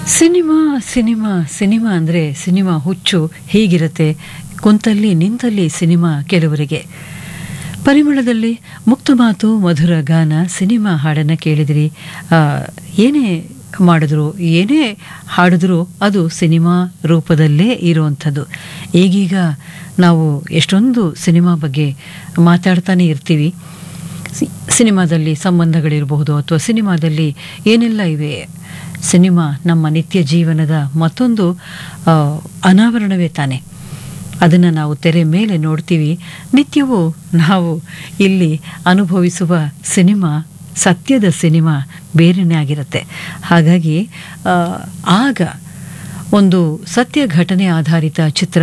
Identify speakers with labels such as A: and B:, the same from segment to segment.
A: cinema cinema cinema ಅಂದರೆ cinema ಹುಚ್ಚು ಹೀಗಿರುತ್ತೆ ಕುಂತಲ್ಲಿ ನಿಂತಲ್ಲಿ ಸಿನಿಮಾ ಕೆಲವರಿಗೆ ಪರಿಮಳದಲ್ಲಿ ಮುಕ್ತ ಮಾತು ಮಧುರ ಗಾನ ಸಿನಿಮಾ ಹಾಡನ್ನು ಕೇಳಿದಿರಿ ಆ, ಏನೇ ಮಾಡಿದ್ರು ಏನೇ ಹಾಡಿದ್ರು ಅದು ಸಿನಿಮಾ ರೂಪದಲ್ಲೇ ಇರುವಂಥದ್ದು ಈಗೀಗ ನಾವು ಎಷ್ಟೊಂದು ಸಿನಿಮಾ ಬಗ್ಗೆ ಮಾತಾಡ್ತಾನೆ ಇರ್ತೀವಿ ಸಿ- ಸಿನಿಮಾದಲ್ಲಿ ಸಂಬಂಧಗಳಿರಬಹುದು ಅಥವಾ ಸಿನಿಮಾದಲ್ಲಿ ಏನೆಲ್ಲ ಇವೆ ಸಿನಿಮಾ ನಮ್ಮ ನಿತ್ಯ ಜೀವನದ ಮತ್ತೊಂದು ಆ, ಅನಾವರಣವೇ ತಾನೆ ಅದನ್ನು ನಾವು ತೆರೆ ಮೇಲೆ ನೋಡ್ತೀವಿ ನಿತ್ಯವೂ ನಾವು ಇಲ್ಲಿ ಅನುಭವಿಸುವ ಸಿನಿಮಾ ಸತ್ಯದ ಸಿನಿಮಾ ಬೇರೆನೇ ಆಗಿರುತ್ತೆ ಹಾಗಾಗಿ ಆ, ಆಗ ಒಂದು ಸತ್ಯ ಘಟನೆ ಆಧಾರಿತ ಚಿತ್ರ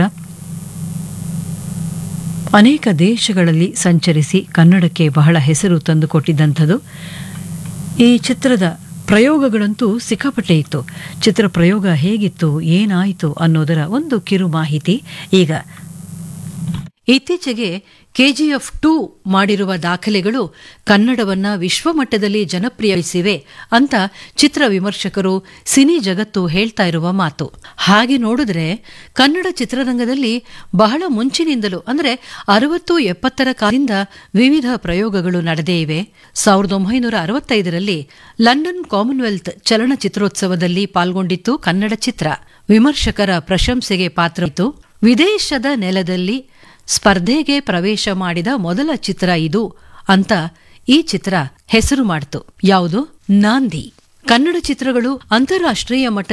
A: ಅನೇಕ ದೇಶಗಳಲ್ಲಿ ಸಂಚರಿಸಿ ಕನ್ನಡಕ್ಕೆ ಬಹಳ ಹೆಸರು ತಂದುಕೊಟ್ಟಿದ್ದಂಥದ್ದು ಈ ಚಿತ್ರದ ಪ್ರಯೋಗಗಳಂತೂ ಸಿಕ್ಕಾಪಟ್ಟೆ ಇತ್ತು ಚಿತ್ರ ಪ್ರಯೋಗ ಹೇಗಿತ್ತು ಏನಾಯಿತು ಅನ್ನೋದರ ಒಂದು ಕಿರು ಮಾಹಿತಿ ಈಗ ಇತ್ತೀಚೆಗೆ ಕೆಜಿಎಫ್ ಟೂ ಮಾಡಿರುವ ದಾಖಲೆಗಳು ಕನ್ನಡವನ್ನ ವಿಶ್ವಮಟ್ಟದಲ್ಲಿ ಜನಪ್ರಿಯಿಸಿವೆ ಅಂತ ಚಿತ್ರ ವಿಮರ್ಶಕರು ಸಿನಿ ಜಗತ್ತು ಹೇಳ್ತಾ ಇರುವ ಮಾತು ಹಾಗೆ ನೋಡಿದ್ರೆ ಕನ್ನಡ ಚಿತ್ರರಂಗದಲ್ಲಿ ಬಹಳ ಮುಂಚಿನಿಂದಲೂ ಅಂದರೆ ಅರವತ್ತು ಎಪ್ಪತ್ತರ ಕಾಲದಿಂದ ವಿವಿಧ ಪ್ರಯೋಗಗಳು ನಡೆದೇ ಇವೆ ಸಾವಿರದ ಒಂಬೈನೂರ ಅರವತ್ತೈದರಲ್ಲಿ ಲಂಡನ್ ಕಾಮನ್ವೆಲ್ತ್ ಚಲನಚಿತ್ರೋತ್ಸವದಲ್ಲಿ ಪಾಲ್ಗೊಂಡಿತ್ತು ಕನ್ನಡ ಚಿತ್ರ ವಿಮರ್ಶಕರ ಪ್ರಶಂಸೆಗೆ ಪಾತ್ರವಿತ್ತು ವಿದೇಶದ ನೆಲದಲ್ಲಿ ಸ್ಪರ್ಧೆಗೆ ಪ್ರವೇಶ ಮಾಡಿದ ಮೊದಲ ಚಿತ್ರ ಇದು ಅಂತ ಈ ಚಿತ್ರ ಹೆಸರು ಮಾಡಿತು ಯಾವುದು ನಾಂದಿ ಕನ್ನಡ ಚಿತ್ರಗಳು ಅಂತಾರಾಷ್ಟ್ರೀಯ ಮಟ್ಟ